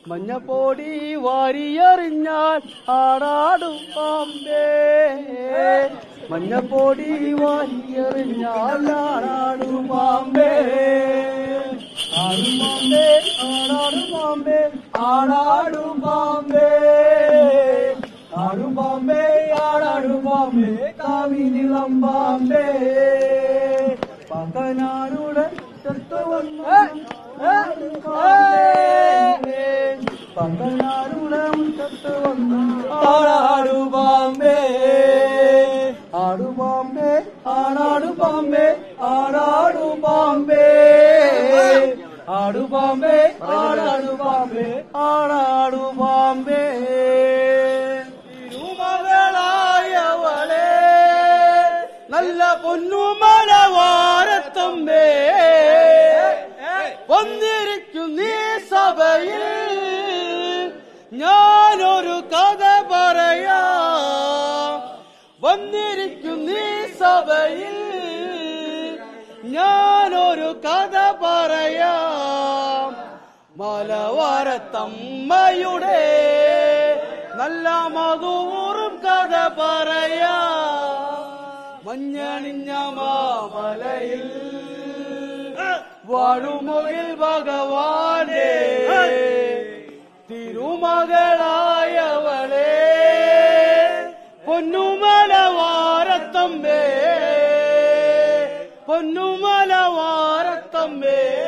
മഞ്ഞപ്പൊടി വാരിയെറിഞ്ഞാൽ ആടാടും പാമ്പേ മഞ്ഞപ്പൊടി വാരിയെറിഞ്ഞാൽ ആടാടും പാമ്പേ ആടും പാമ്പേ ആടാടും പാമ്പേ ആടാടും പാമ്പേ ആടും പാമ്പേ ആടാടും പാമ്പേ കാവിനിളം പാമ്പേ പകനാരുടെ മുറ്റത്ത് വന്ന് പകനാരുടെ മുറ്റത്ത് വന്ന് ആടാടു പാമ്പേ ആടു പാമ്പേ ആടാടു പാമ്പേ ആടാടു പാമ്പേ ആടു പാമ്പേ ആടാടു പാമ്പേ ആടാടു പാമ്പേ തിരുമകളായവളെ നല്ല പൊന്നുമലവാരത്തമ്മേ വന്നിരിക്കും നീ സഭയിൽ ഞാനൊരു കഥ പറയാ വന്നിരിക്കും നീ സഭയിൽ ഞാനൊരു കഥ പറയാം മലവാരത്തമ്മയുടെ നല്ല മധുറും കഥ പറയാ മഞ്ഞണിഞ്ഞ മാമലയിൽ വാഴുമുകിൽ ഭഗവാനെ തിരുമകളായവളെ പൊന്നുമല വാരത്തമ്മേ പൊന്നുമല വാരത്തമ്മേ